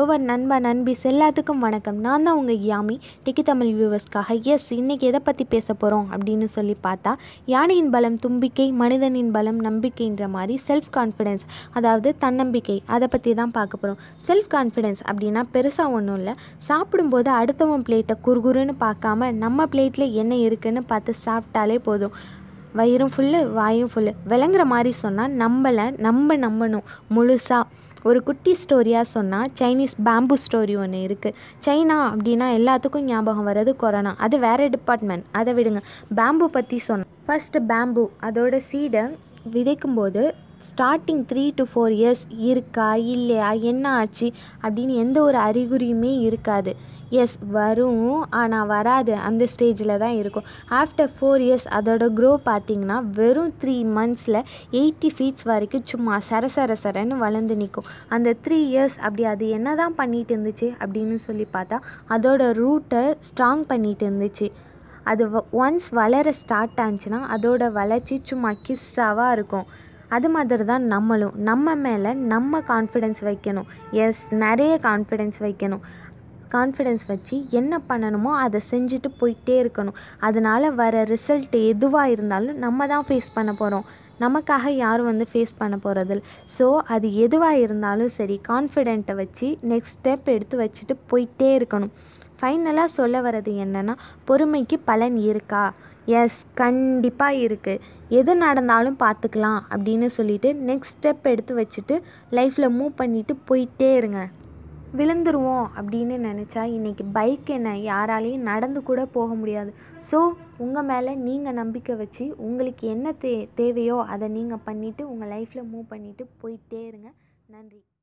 lower நண்பா நண்பிஸ் எல்லாத்துக்கும் வணக்கம் நான் தான் உங்கள் யாமி டிக்கி தமிழ் வியூவர்ஸ்க்காக எஸ் இன்றைக்கி எதை பற்றி பேச போகிறோம் அப்படின்னு சொல்லி பார்த்தா யானையின் பலம் தும்பிக்கை மனிதனின் பலம் நம்பிக்கைன்ற மாதிரி செல்ஃப் கான்ஃபிடென்ஸ் அதாவது தன்னம்பிக்கை அதை பற்றி தான் பார்க்க போகிறோம் செல்ஃப் கான்ஃபிடென்ஸ் அப்படின்னா பெருசாக ஒன்றும் இல்லை சாப்பிடும்போது அடுத்தவன் பிளேட்டை குறுகுறுன்னு பார்க்காம நம்ம பிளேட்டில் என்ன இருக்குன்னு பார்த்து சாப்பிட்டாலே போதும் வயிறும் ஃபுல்லு வாயும் ஃபுல்லு விளங்குற மாதிரி சொன்னால் நம்மளை நம்ம நம்பணும் முழுசாக ஒரு குட்டி ஸ்டோரியாக சொன்னால் சைனீஸ் பேம்பு ஸ்டோரி ஒன்று இருக்குது சைனா அப்படின்னா எல்லாத்துக்கும் ஞாபகம் வர்றது கொரோனா அது வேறு டிபார்ட்மெண்ட் அதை விடுங்க பேம்பு பற்றி சொன்னேன் ஃபஸ்ட்டு பேம்பு அதோட சீடை விதைக்கும்போது starting three to four years இருக்கா இல்லையா என்ன ஆச்சு அப்படின்னு எந்த ஒரு அறிகுறியுமே இருக்காது எஸ் வரும் ஆனால் வராது அந்த ஸ்டேஜில் தான் இருக்கும் ஆஃப்டர் ஃபோர் இயர்ஸ் அதோட க்ரோ பார்த்திங்கன்னா வெறும் த்ரீ மந்த்ஸில் எயிட்டி ஃபீட்ஸ் வரைக்கும் சும்மா சர சர சரன்னு வளர்ந்து நிற்கும் அந்த த்ரீ இயர்ஸ் அப்படி அது என்ன தான் பண்ணிட்டு இருந்துச்சு அப்படின்னு சொல்லி பார்த்தா அதோட ரூட்டை ஸ்ட்ராங் பண்ணிட்டு இருந்துச்சு அது ஒன்ஸ் வளர ஸ்டார்ட் ஆச்சுன்னா அதோட வளர்ச்சி சும்மா கிஸ்ஸாவாக இருக்கும் அது மாதிரி தான் நம்மளும் நம்ம மேலே நம்ம கான்ஃபிடென்ஸ் வைக்கணும் எஸ் நிறைய கான்ஃபிடென்ஸ் வைக்கணும் கான்ஃபிடென்ஸ் வச்சு என்ன பண்ணணுமோ அதை செஞ்சுட்டு போயிட்டே இருக்கணும் அதனால் வர ரிசல்ட் எதுவாக இருந்தாலும் நம்ம தான் ஃபேஸ் பண்ண போகிறோம் நமக்காக யாரும் வந்து ஃபேஸ் பண்ண போகிறதில்ல ஸோ அது எதுவாக இருந்தாலும் சரி கான்ஃபிடென்ட்டை வச்சு நெக்ஸ்ட் ஸ்டெப் எடுத்து வச்சுட்டு போயிட்டே இருக்கணும் ஃபைனலாக சொல்ல வர்றது என்னென்னா பொறுமைக்கு பலன் இருக்கா எஸ் கண்டிப்பாக இருக்குது எது நடந்தாலும் பார்த்துக்கலாம் அப்படின்னு சொல்லிட்டு நெக்ஸ்ட் ஸ்டெப் எடுத்து வச்சுட்டு லைஃப்பில் மூவ் பண்ணிவிட்டு போயிட்டே இருங்க விழுந்துருவோம் அப்படின்னு நினச்சா இன்றைக்கி பைக் என்ன யாராலையும் நடந்து கூட போக முடியாது ஸோ உங்கள் மேலே நீங்கள் நம்பிக்கை வச்சு உங்களுக்கு என்ன தே தேவையோ அதை நீங்கள் பண்ணிவிட்டு உங்கள் லைஃப்பில் மூவ் பண்ணிவிட்டு போயிட்டே இருங்க நன்றி